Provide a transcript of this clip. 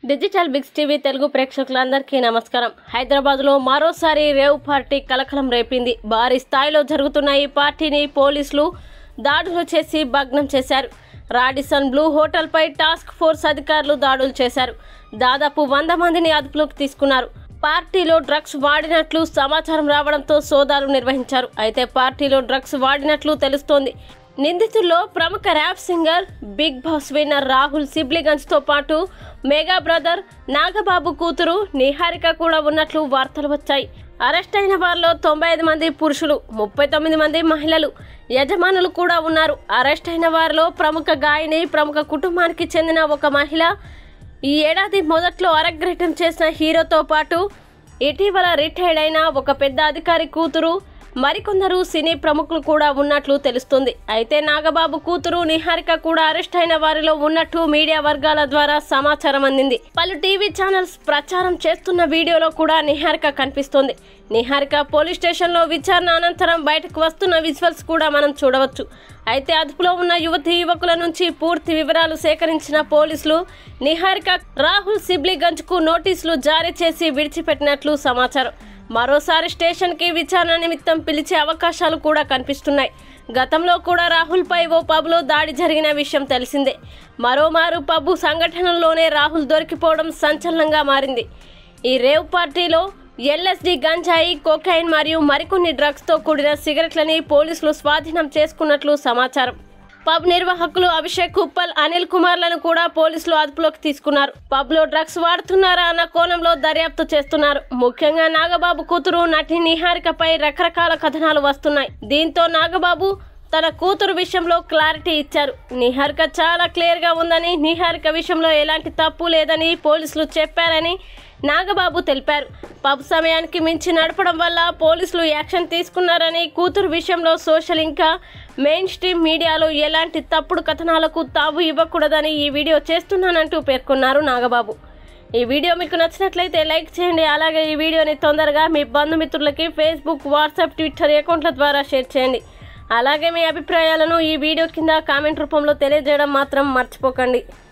digital Biggs TV Telugu ప్రేక్షకులందరికీ నమస్కారం హైదరాబాద్లో మరోసారి రేవ్ పార్టీ కలకలం రేపింది భారీ స్థాయిలో జరుగుతున్న ఈ పార్టీని పోలీసులు దాడులు చేసి భగ్నం చేశారు రాడిసన్ బ్లూ హోటల్పై టాస్క్ ఫోర్స్ అధికారులు దాడులు చేశారు దాదాపు వంద మందిని అదుపులోకి తీసుకున్నారు పార్టీలో డ్రగ్స్ వాడినట్లు సమాచారం రావడంతో సోదాలు నిర్వహించారు అయితే పార్టీలో డ్రగ్స్ వాడినట్లు తెలుస్తోంది నిందితుల్లో ప్రముఖ rap singer big boss winner Rahul సిబ్లిగంజ్తో పాటు మెగా బ్రదర్ నాగబాబు కూతురు నిహారిక కూడా ఉన్నట్లు వార్తలు వచ్చాయి అరెస్ట్ అయిన వారిలో తొంభై ఐదు మంది పురుషులు ముప్పై తొమ్మిది మంది మహిళలు యజమానులు కూడా ఉన్నారు అరెస్ట్ అయిన వారిలో ప్రముఖ గాయని ప్రముఖ కుటుంబానికి చెందిన ఒక మహిళ ఈ ఏడాది మొదట్లో అరగ్రహం చేసిన హీరోతో పాటు ఇటీవల రిటైర్డ్ అయిన ఒక పెద్ద అధికారి కూతురు మరికొందరు సినీ ప్రముఖులు కూడా ఉన్నట్లు తెలుస్తుంది అయితే నాగబాబు కూతురు నిహారిక కూడా అరెస్ట్ అయిన వారిలో ఉన్నట్టు మీడియా వర్గాల ద్వారా సమాచారం అందింది పలు టీవీ ఛానల్స్ ప్రచారం చేస్తున్న వీడియోలో కూడా నిహారిక కనిపిస్తోంది నిహారిక పోలీస్ స్టేషన్లో విచారణ అనంతరం బయటకు వస్తున్న విజువల్స్ కూడా మనం చూడవచ్చు అయితే అదుపులో ఉన్న యువతి యువకుల నుంచి పూర్తి వివరాలు సేకరించిన పోలీసులు నిహారిక రాహుల్ సిబ్లీగంజ్కు నోటీసులు జారీ చేసి విడిచిపెట్టినట్లు సమాచారం మరోసారి స్టేషన్కి విచారణ నిమిత్తం పిలిచే అవకాశాలు కూడా కనిపిస్తున్నాయి గతంలో కూడా రాహుల్పై ఓ పబ్లో దాడి జరిగిన విషయం తెలిసిందే మరోమారు పబ్బు సంఘటనలోనే రాహుల్ దొరికిపోవడం సంచలనంగా మారింది ఈ రేవ్ పార్టీలో ఎల్ఎస్డి గంజాయి కోకైన్ మరియు మరికొన్ని డ్రగ్స్తో కూడిన సిగరెట్లని పోలీసులు స్వాధీనం చేసుకున్నట్లు సమాచారం పబ్ నిర్వాహకులు అభిషేక్ ఉప్పల్ అనిల్ కుమార్లను కూడా పోలీసులు అదుపులోకి తీసుకున్నారు పబ్ లో డ్రగ్స్ వాడుతున్నారా అన్న కోణంలో దర్యాప్తు చేస్తున్నారు ముఖ్యంగా నాగబాబు కూతురు నటి నిహారికపై రకరకాల కథనాలు వస్తున్నాయి దీంతో నాగబాబు తన కూతురు విషయంలో క్లారిటీ ఇచ్చారు నిహారిక చాలా క్లియర్ గా ఉందని నిహారిక విషయంలో ఎలాంటి తప్పు లేదని పోలీసులు చెప్పారని నాగబాబు తెలిపారు పబ్ సమయానికి మించి నడపడం వల్ల పోలీసులు యాక్షన్ తీసుకున్నారని కూతురు విషయంలో సోషల్ ఇంకా మెయిన్ స్ట్రీమ్ మీడియాలో ఎలాంటి తప్పుడు కథనాలకు తావు ఇవ్వకూడదని ఈ వీడియో చేస్తున్నానంటూ పేర్కొన్నారు నాగబాబు ఈ వీడియో మీకు నచ్చినట్లయితే లైక్ చేయండి అలాగే ఈ వీడియోని తొందరగా మీ బంధుమిత్రులకి ఫేస్బుక్ వాట్సాప్ ట్విట్టర్ అకౌంట్ల ద్వారా షేర్ చేయండి అలాగే మీ అభిప్రాయాలను ఈ వీడియో కింద కామెంట్ రూపంలో తెలియజేయడం మాత్రం మర్చిపోకండి